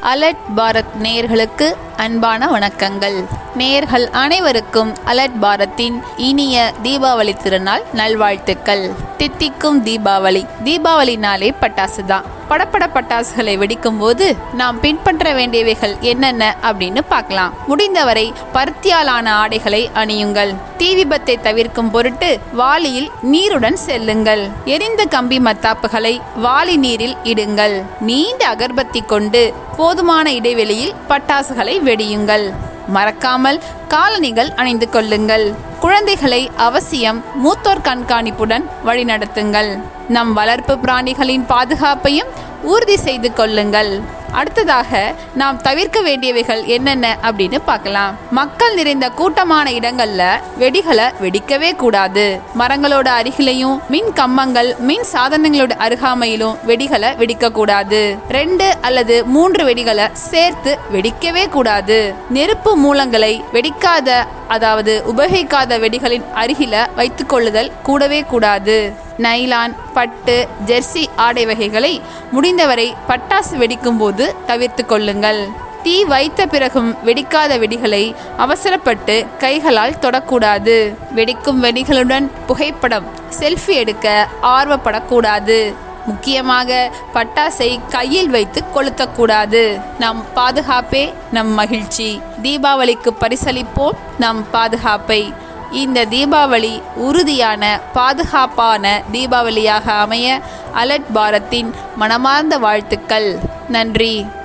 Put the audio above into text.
alert Bharat நேயர்களுக்கு அன்பான வணக்கங்கள் நேயர்கள் அனைவருக்கும் அலர்ட் பாரத்தின் இனிய தீபாவளி திருநாள் நல்வாழ்த்துக்கள் தித்திக்கும் தீபாவளி தீபாவளினாலே பட்டாசு தான் படப்பட பட்டாசுகளை வெடிக்கும் போது நாம் பின்பற்ற வேண்டியவைகள் என்னென்ன அப்படின்னு பார்க்கலாம் முடிந்தவரை பருத்தியாலான ஆடைகளை அணியுங்கள் தீ விபத்தை தவிர்க்கும் பொருட்டு வாளியில் நீருடன் செல்லுங்கள் எரிந்த கம்பி மத்தாப்புகளை வாளி நீரில் இடுங்கள் நீண்ட அகர்பத்தி கொண்டு போதுமான இடைவெளியில் பட்டாசுகளை வெடியுங்கள் மறக்காமல் காலணிகள் அணிந்து கொள்ளுங்கள் குழந்தைகளை அவசியம் மூத்தோர் கண்காணிப்புடன் வழிநடத்துங்கள் நம் வளர்ப்பு பிராணிகளின் பாதுகாப்பையும் உறுதி செய்து கொள்ளுங்கள் அடுத்ததாக நாம் தவிர்க்க வேண்டியவைகள் என்னென்ன அப்படின்னு பார்க்கலாம் மக்கள் நிறைந்த கூட்டமான இடங்கள்ல வெடிகளை வெடிக்கவே கூடாது மரங்களோட அருகிலையும் மின் கம்பங்கள் மின் சாதனங்களோட அருகாமையிலும் வெடிகளை வெடிக்க கூடாது ரெண்டு அல்லது மூன்று வெடிகளை சேர்த்து வெடிக்கவே கூடாது நெருப்பு மூலங்களை வெடிக்காத அதாவது உபயோகிக்காத வெடிகளின் அருகில வைத்துக் கொள்ளுதல் கூடவே கூடாது நைலான் பட்டு ஜெர்சி ஆடை வகைகளை முடிந்தவரை பட்டாசு வெடிக்கும் போது தவிர்த்து கொள்ளுங்கள் தீ வைத்த பிறகும் வெடிக்காத வெடிகளை அவசரப்பட்டு கைகளால் தொடக்கூடாது வெடிக்கும் வெடிகளுடன் புகைப்படம் செல்ஃபி எடுக்க ஆர்வப்படக்கூடாது முக்கியமாக பட்டாசை கையில் வைத்து கொளுத்தக்கூடாது நம் பாதுகாப்பே நம் மகிழ்ச்சி தீபாவளிக்கு பரிசளிப்போம் நம் பாதுகாப்பை இந்த தீபாவளி உறுதியான பாதுகாப்பான தீபாவளியாக அமைய அலர்ட் பாரத்தின் மனமார்ந்த வாழ்த்துக்கள் நன்றி